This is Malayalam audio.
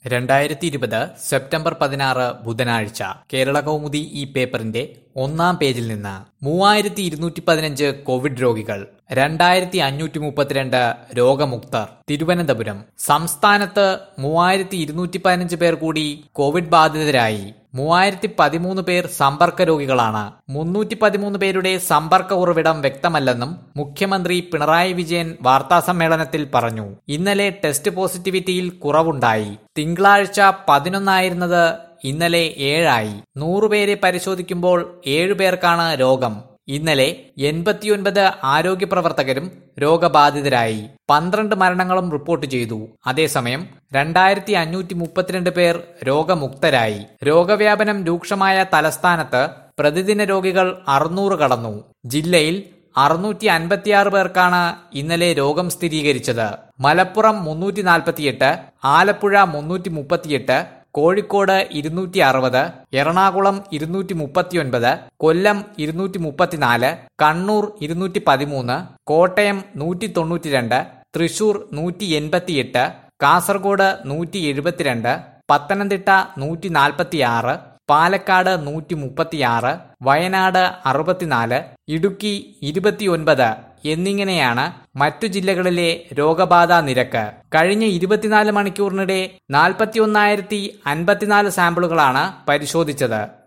രണ്ടായിരത്തി ഇരുപത് സെപ്റ്റംബർ പതിനാറ് ബുധനാഴ്ച കേരള കൗമുദി ഈ പേപ്പറിന്റെ ഒന്നാം പേജിൽ നിന്ന് മൂവായിരത്തി ഇരുന്നൂറ്റി പതിനഞ്ച് കോവിഡ് രോഗികൾ രണ്ടായിരത്തി അഞ്ഞൂറ്റി മുപ്പത്തിരണ്ട് രോഗമുക്തർ തിരുവനന്തപുരം സംസ്ഥാനത്ത് മൂവായിരത്തി ഇരുന്നൂറ്റി പതിനഞ്ച് പേർ കൂടി കോവിഡ് ബാധിതരായി മൂവായിരത്തി പതിമൂന്ന് പേർ സമ്പർക്ക രോഗികളാണ് മുന്നൂറ്റി പതിമൂന്ന് പേരുടെ സമ്പർക്ക ഉറവിടം വ്യക്തമല്ലെന്നും മുഖ്യമന്ത്രി പിണറായി വിജയൻ വാർത്താസമ്മേളനത്തിൽ പറഞ്ഞു ഇന്നലെ ടെസ്റ്റ് പോസിറ്റിവിറ്റിയിൽ കുറവുണ്ടായി തിങ്കളാഴ്ച പതിനൊന്നായിരുന്നത് ഇന്നലെ ഏഴായി നൂറുപേരെ പരിശോധിക്കുമ്പോൾ ഏഴുപേർക്കാണ് രോഗം ഇന്നലെ എൺപത്തിയൊൻപത് ആരോഗ്യ പ്രവർത്തകരും രോഗബാധിതരായി പന്ത്രണ്ട് മരണങ്ങളും റിപ്പോർട്ട് ചെയ്തു അതേസമയം രണ്ടായിരത്തി അഞ്ഞൂറ്റി മുപ്പത്തിരണ്ട് പേർ രോഗമുക്തരായി രോഗവ്യാപനം രൂക്ഷമായ തലസ്ഥാനത്ത് പ്രതിദിന രോഗികൾ അറുന്നൂറ് കടന്നു ജില്ലയിൽ അറുന്നൂറ്റി അൻപത്തിയാറ് പേർക്കാണ് ഇന്നലെ രോഗം സ്ഥിരീകരിച്ചത് മലപ്പുറം മുന്നൂറ്റി നാൽപ്പത്തിയെട്ട് ആലപ്പുഴ മുന്നൂറ്റി മുപ്പത്തിയെട്ട് കോഴിക്കോട് ഇരുന്നൂറ്റി അറുപത് എറണാകുളം ഇരുന്നൂറ്റി മുപ്പത്തിയൊൻപത് കൊല്ലം ഇരുന്നൂറ്റി മുപ്പത്തിനാല് കണ്ണൂർ ഇരുന്നൂറ്റി പതിമൂന്ന് കോട്ടയം നൂറ്റി തൊണ്ണൂറ്റിരണ്ട് തൃശൂർ നൂറ്റി എൺപത്തിയെട്ട് കാസർഗോഡ് നൂറ്റി എഴുപത്തിരണ്ട് പത്തനംതിട്ട നൂറ്റി നാൽപ്പത്തിയാറ് പാലക്കാട് നൂറ്റി മുപ്പത്തിയാറ് വയനാട് അറുപത്തിനാല് ഇടുക്കി ഇരുപത്തിയൊൻപത് എന്നിങ്ങനെയാണ് മറ്റു ജില്ലകളിലെ രോഗബാധാ നിരക്ക് കഴിഞ്ഞ ഇരുപത്തിനാല് മണിക്കൂറിനിടെ നാൽപ്പത്തിയൊന്നായിരത്തി അൻപത്തിനാല് സാമ്പിളുകളാണ് പരിശോധിച്ചത്